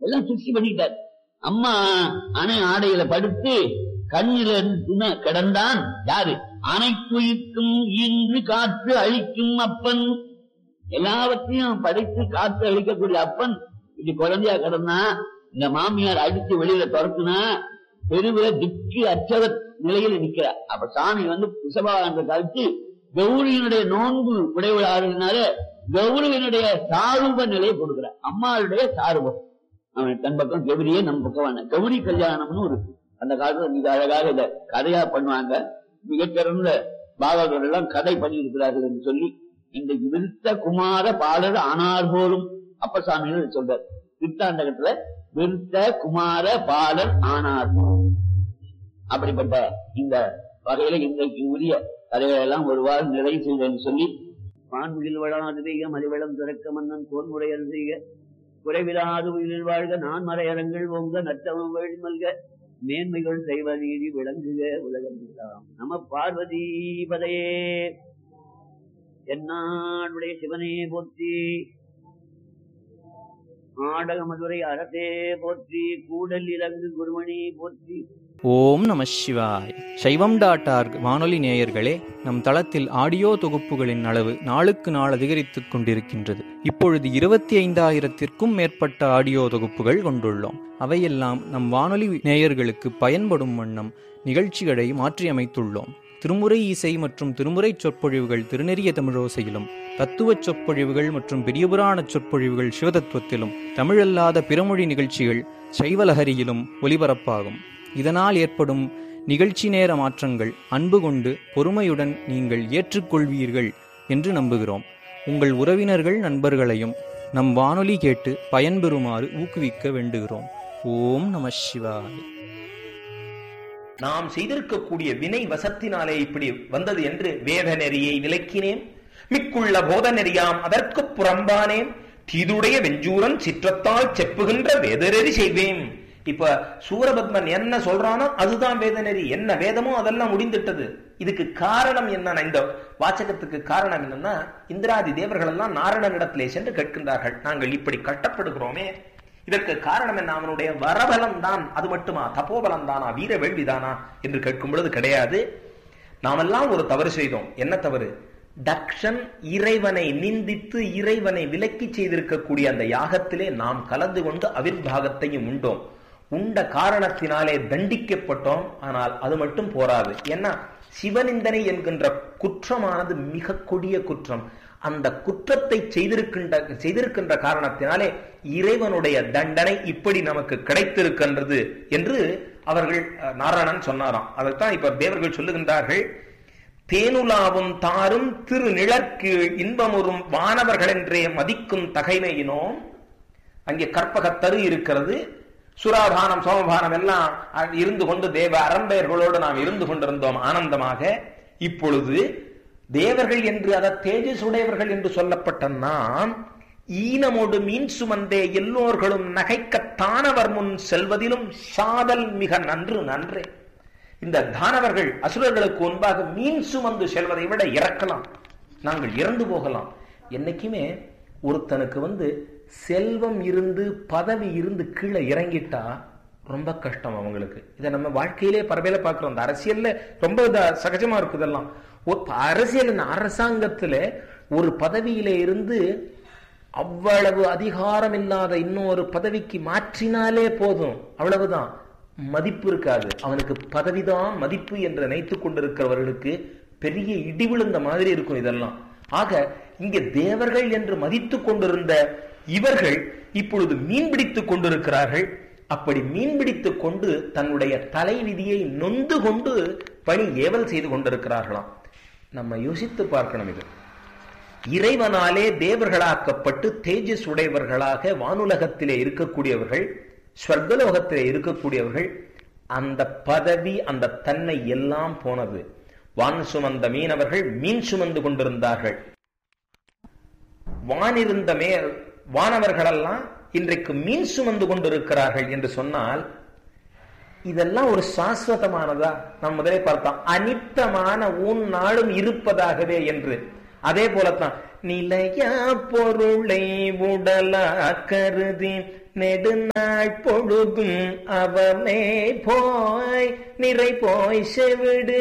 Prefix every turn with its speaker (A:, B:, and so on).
A: எல்லாம் சிருஷ்டி பண்ணிட்டார் அம்மா அணை ஆடையில படுத்து கண்ணில துண கிடந்தான் யாரு அனைத்துயிர்க்கும் ஈன்று காற்று அழிக்கும் அப்பன் எல்லாவற்றையும் படைத்து காத்து அழிக்கக்கூடிய அப்பன் இப்படி குழந்தையா கிடந்தா இந்த மாமியார் அடித்து வெளியில துரத்துனா பெருவில திக்கு அச்சத நிலையில நிக்கிறார் அப்ப சாமி வந்து பிசபாகன்ற கழிச்சு கௌரியினுடைய நோன்பு உடையவளாகிறதுனால கௌரவனுடைய சாரூப நிலையை கொடுக்கிறார் அம்மாளுடைய சாரூபம் அவன் தன் பக்கம் கௌரியே நம் பக்கம் கௌரி கல்யாணம்னு ஒரு அந்த காலத்துல மிக அழகாக இத கதையா பண்ணுவாங்க மிகச்சிறந்த பாபாக்கள் எல்லாம் கதை பண்ணி இருக்கிறார்கள் என்று சொல்லி இன்றைக்கு விருத்த குமார பாலர் ஆனார் போலும் அப்பசாமிகள் சொல்றார் திருத்தாண்டகத்துல விருத்த குமார பாலர் ஆனார் போலும் அப்படிப்பட்ட இந்த வகையில இன்றைக்கு உரிய கதைகள் எல்லாம் ஒருவாறு நிறைவு செய்தேன்னு சொல்லி வான்முகில் வளாது பெய்க மலிவளம் திறக்க மன்னன் தோன்முறையல் செய்க குறைவிலாது உயிரில் வாழ்க நான் மறையரங்கள் ஓங்க நற்றவம் வேள் மல்க மேன்மைகள் செய்வ நீதி விளங்குக உலகம் எல்லாம் நம பார்வதி பதையே என்னாடுடைய சிவனே போற்றி ஆடக மதுரை அரசே போற்றி கூடல் இலங்கு குருமணி போற்றி
B: ஓம் நம சிவாய் சைவம் டாட் ஆர்க் வானொலி நேயர்களே நம் தளத்தில் ஆடியோ தொகுப்புகளின் அளவு நாளுக்கு நாள் அதிகரித்துக் கொண்டிருக்கின்றது இப்பொழுது இருபத்தி ஐந்தாயிரத்திற்கும் மேற்பட்ட ஆடியோ தொகுப்புகள் கொண்டுள்ளோம் அவையெல்லாம் நம் வானொலி நேயர்களுக்கு பயன்படும் வண்ணம் நிகழ்ச்சிகளை மாற்றியமைத்துள்ளோம் திருமுறை இசை மற்றும் திருமுறை சொற்பொழிவுகள் திருநெறிய தமிழோசையிலும் தத்துவச் சொற்பொழிவுகள் மற்றும் பெரியபுராண சொற்பொழிவுகள் சிவதத்துவத்திலும் தமிழல்லாத பிறமொழி நிகழ்ச்சிகள் சைவலஹரியிலும் ஒலிபரப்பாகும் இதனால் ஏற்படும் நிகழ்ச்சி நேர மாற்றங்கள் அன்பு கொண்டு பொறுமையுடன் நீங்கள் ஏற்றுக்கொள்வீர்கள் என்று நம்புகிறோம் உங்கள் உறவினர்கள் நண்பர்களையும் நம் வானொலி கேட்டு பயன்பெறுமாறு ஊக்குவிக்க வேண்டுகிறோம் ஓம் நம சிவாய்
C: நாம் செய்திருக்கக்கூடிய வினை வசத்தினாலே இப்படி வந்தது என்று வேத நெறியை விளக்கினேன் மிக்குள்ள போத நெறியாம் அதற்கு புறம்பானேன் தீதுடைய வெஞ்சூரன் சிற்றத்தால் செப்புகின்ற வேதநெறி செய்வேன் இப்ப சூரபத்மன் என்ன சொல்றானோ அதுதான் வேதநெறி என்ன வேதமோ அதெல்லாம் முடிந்துட்டது இதுக்கு காரணம் என்ன இந்த வாச்சகத்துக்கு காரணம் என்னன்னா இந்திராதி தேவர்கள் எல்லாம் நாரணனிடத்திலே சென்று கேட்கின்றார்கள் நாங்கள் இப்படி கட்டப்படுகிறோமே இதற்கு காரணம் என்ன அவனுடைய வரபலம் தான் அது மட்டுமா தப்போபலம் தானா வீர வேள்விதானா என்று கேட்கும் பொழுது கிடையாது நாமெல்லாம் ஒரு தவறு செய்தோம் என்ன தவறு தக்ஷன் இறைவனை நிந்தித்து இறைவனை விலக்கி செய்திருக்கக்கூடிய அந்த யாகத்திலே நாம் கலந்து கொண்டு அவிர்வாகத்தையும் உண்டோம் உண்ட காரணத்தினாலே தண்டிக்கப்பட்டோம் ஆனால் அது மட்டும் போராது ஏன்னா சிவனிந்தனை என்கின்ற குற்றமானது மிக கொடிய குற்றம் அந்த குற்றத்தை செய்திருக்கின்ற செய்திருக்கின்ற காரணத்தினாலே இறைவனுடைய தண்டனை இப்படி நமக்கு கிடைத்திருக்கின்றது என்று அவர்கள் நாராயணன் சொன்னாராம் அதைத்தான் இப்ப தேவர்கள் சொல்லுகின்றார்கள் தேனுலாவும் தாரும் திரு நிழற்கீழ் இன்பமுறும் வானவர்கள் என்றே மதிக்கும் தகைமையினோம் அங்கே கற்பகத்தரு இருக்கிறது சுராபானம் சோமபானம் எல்லாம் இருந்து கொண்டு தேவ அரம்பெயர்களோடு நாம் இருந்து கொண்டிருந்தோம் ஆனந்தமாக இப்பொழுது தேவர்கள் என்று அத தேஜஸ் உடையவர்கள் என்று சொல்லப்பட்ட நாம் ஈனமோடு மீன் சுமந்தே எல்லோர்களும் நகைக்கத்தானவர் முன் செல்வதிலும் சாதல் மிக நன்று நன்றே இந்த தானவர்கள் அசுரர்களுக்கு முன்பாக மீன் சுமந்து செல்வதை விட இறக்கலாம் நாங்கள் இறந்து போகலாம் என்னைக்குமே ஒருத்தனுக்கு வந்து செல்வம் இருந்து பதவி இருந்து கீழே இறங்கிட்டா ரொம்ப கஷ்டம் அவங்களுக்கு இதை நம்ம வாழ்க்கையிலே பரவையில பார்க்கிறோம் இந்த அரசியல்ல ரொம்ப சகஜமா இருக்கு இதெல்லாம் அரசியல் அரசாங்கத்துல ஒரு பதவியில இருந்து அவ்வளவு அதிகாரம் இல்லாத இன்னொரு பதவிக்கு மாற்றினாலே போதும் அவ்வளவுதான் மதிப்பு இருக்காது அவனுக்கு பதவிதான் மதிப்பு என்று நினைத்துக் கொண்டிருக்கிறவர்களுக்கு பெரிய இடி விழுந்த மாதிரி இருக்கும் இதெல்லாம் ஆக இங்கே தேவர்கள் என்று மதித்துக் கொண்டிருந்த இவர்கள் இப்பொழுது மீன் பிடித்துக் கொண்டிருக்கிறார்கள் அப்படி மீன் பிடித்துக் கொண்டு தன்னுடைய தலை விதியை நொந்து கொண்டு பணி ஏவல் செய்து கொண்டிருக்கிறார்களாம் நம்ம யோசித்து பார்க்கணும் இது இறைவனாலே தேவர்களாக்கப்பட்டு தேஜஸ் உடையவர்களாக வானுலகத்திலே இருக்கக்கூடியவர்கள் ஸ்வர்கலோகத்திலே இருக்கக்கூடியவர்கள் அந்த பதவி அந்த தன்மை எல்லாம் போனது வான் சுமந்த மீனவர்கள் மீன் சுமந்து கொண்டிருந்தார்கள் வானிருந்த மே வானவர்களெல்லாம் இன்றைக்கு மீன் சுமந்து கொண்டிருக்கிறார்கள் என்று சொன்னால் இதெல்லாம் ஒரு சாஸ்வதமானதா நாம் முதலே பார்த்தோம் அனித்தமான உன் நாளும் இருப்பதாகவே என்று அதே போலத்தான் நிலைய பொருளை உடலா கருதி நெடுநாள் பொழுதும் அவமே போய் நிறை போய் செவிடு